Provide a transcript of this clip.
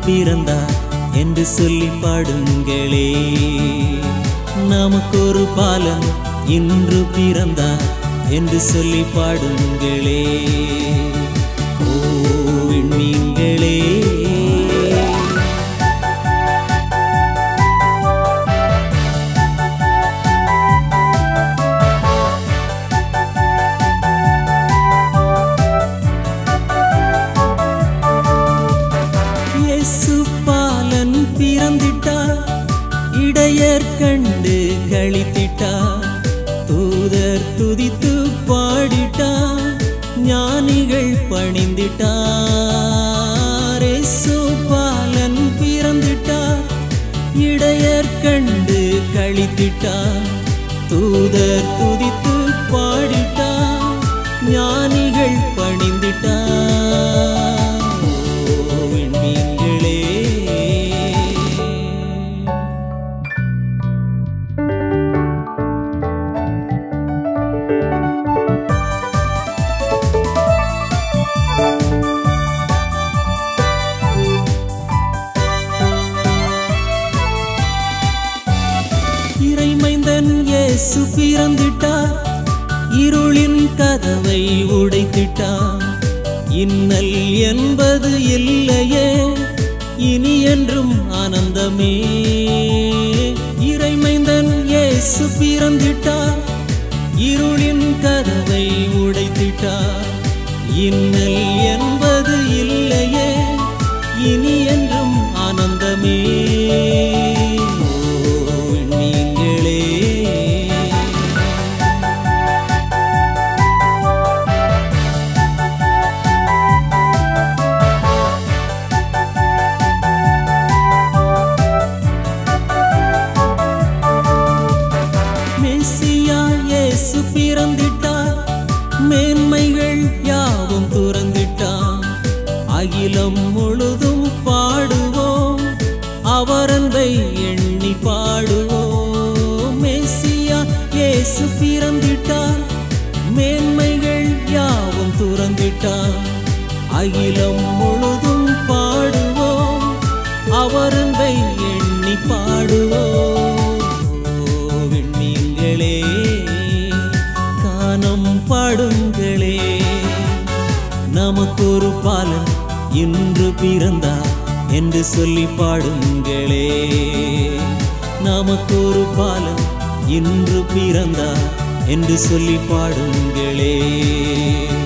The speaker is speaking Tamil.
பிறந்தார் என்று சொல்லி பாடுங்களே நமக்கொரு பாலன் இன்று பிறந்தார் என்று சொல்லி பாடுங்களே ஓ விண்மீன்களே இயேசு பாலன் பிறந்திட்டார் இடையர் கண்டு கழித்திட்டார் தூதர் துதித்து பாடிட்டார் ஞானிகள் பணிந்திட்டார் இயேசு பாலன் பிறந்திட்டார் இடையர் கண்டு கழித்திட்டார் தூதர் துதித்து பாடிட்டார் ஞானிகள் பணிந்திட்டார் ஓ விண்மீன்களே இறைமைந்தன் இயேசு பிறந்திட்டார் இருளின் கதவை உடைத்திட்டார் இன்னல் என்பது இல்லையே இனி என்றும் ஆனந்தமே இறைமைந்தன் இயேசு பிறந்திட்டார் இருளின் கதவை உடைத்திட்டார் இன்னல் என்பது இல்லையே இனி என்றும் ஆனந்தமே ஓ விண்மீன்களே மெஸ்ஸியா இயேசு பிறந்திட்டார் மேன்மைகள் யாவும் துறந்திட்டார் அகிலம் முழுதும் பாடுவோம் அவர் அன்பை எண்ணி பாடுவோம் மெஸ்ஸியா இயேசு பிறந்திட்டார் மேன்மைகள் யாவும் துறந்திட்டார் அகிலம் முழுதும் பாடுவோம் அவர் அன்பை எண்ணி பாடுவோம் ஓ விண்மீன்களே கானம் பாடுங்களே நமக்கொரு பாலன் இன்று பிறந்தார் என்று சொல்லி பாடுங்களே நமக்கொரு பாலன் இன்று பிறந்தார் என்று சொல்லி பாடுங்களே